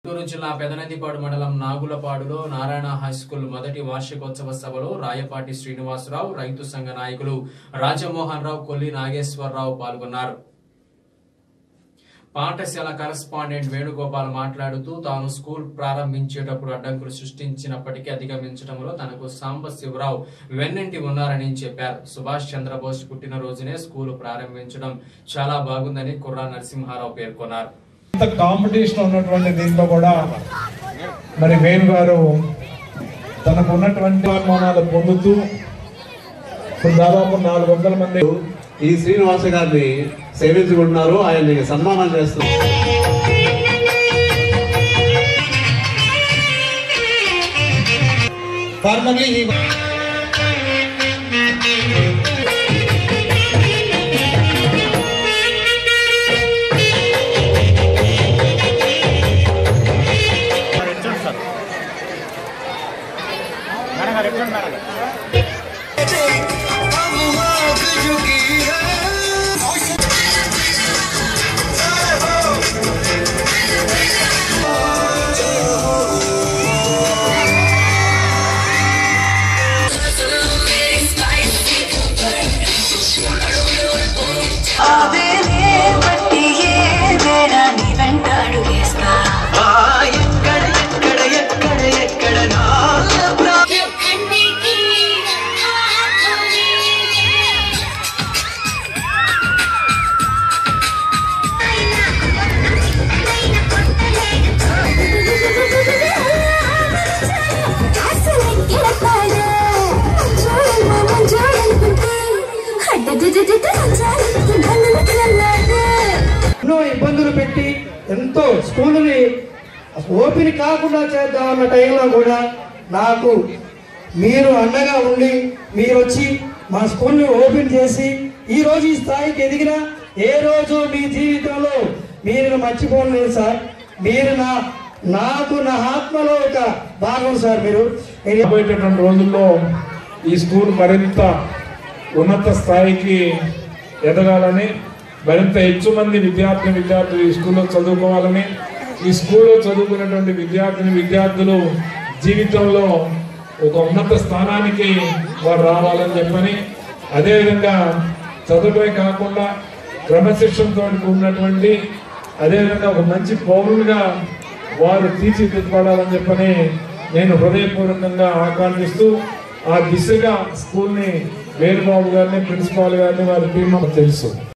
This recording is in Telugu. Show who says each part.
Speaker 1: గుంటూరు జిల్లా పెదనందిపాడు మండలం నాగులపాడులో నారాయణ హైస్కూల్ మొదటి వార్షికోత్సవ సభలో రాయపాటి శ్రీనివాసరావు రైతు సంఘ నాయకులు రాజమోహన్ రావు కొల్లి నాగేశ్వరరావు పాల్గొన్నారు పాఠశాల కరస్పాండెంట్ వేణుగోపాల్ మాట్లాడుతూ తాను స్కూల్ ప్రారంభించేటప్పుడు అడ్డంకులు సృష్టించినప్పటికీ అధిగమించడంలో తనకు సాంబశివరావు వెన్నంటి ఉన్నారని చెప్పారు సుభాష్ చంద్రబోస్ పుట్టినరోజునే స్కూల్ ప్రారంభించడం చాలా బాగుందని కుర్రా నరసింహారావు పేర్కొన్నారు
Speaker 2: ఇంత కాంపిటీషన్ ఉన్నటువంటి దీంట్లో కూడా మరి వేణు గారు తనకు ఉన్నటువంటి అవమానాలు పొందుతూ ఇప్పుడు దాదాపు నాలుగు వందల మంది
Speaker 3: ఈ శ్రీనివాస గారిని సేవించుకుంటున్నారు ఆయన్ని సన్మానం చేస్తున్నారు
Speaker 4: Formally, he
Speaker 5: ఆవేలే బట్టి ఏ వేళ నీ వెంట అడుగేస్తా
Speaker 6: ఎక్కడ ఎక్కడ ఎక్కడ ఎక్కడ నా ప్రా-
Speaker 4: ఎన్నో ఇబ్బందులు పెట్టి ఎంతో స్కూల్ని ఓపెన్ కాకుండా చేద్దామన్న టైంలో కూడా నాకు మీరు అండగా ఉండి మీరు వచ్చి మా స్కూల్ని ఓపెన్ చేసి ఈ రోజు ఈ స్థాయికి ఎదిగిన ఏ రోజు మీ జీవితంలో మీరు మర్చిపోలేదు సార్ మీరు నా నాకు నా ఆత్మలో ఒక భాగం సార్ మీరు నేను
Speaker 2: రాబోయేటటువంటి రోజుల్లో ఈ స్కూల్ మరింత ఉన్నత స్థాయికి ఎదగాలని మరింత ಹೆಚ್ಚು మంది విద్యార్థి విద్యార్థులు ఈ స్కూల్లో చదువుకోవాలని ఈ స్కూల్లో చదువుకున్నటువంటి విద్యార్థిని విద్యార్థులు జీవితంలో ఒక ఉన్నత స్థానానికి వారు రావాలని చెప్పని అదేవిధంగా చదువుమే కాకుండా క్రమశిక్షణతో ఉన్నటువంటి అదేవిధంగా ఒక మంచి పౌరులుగా వారు తీర్చిదిద్దబడాలని చెప్పని నేను హృదయపూర్వకంగా ఆకాంక్షిస్తూ ఆ దిశగా స్కూల్ని వేణుబాబు గారిని ప్రిన్సిపాల్ గారిని వారి టీం తెలుసు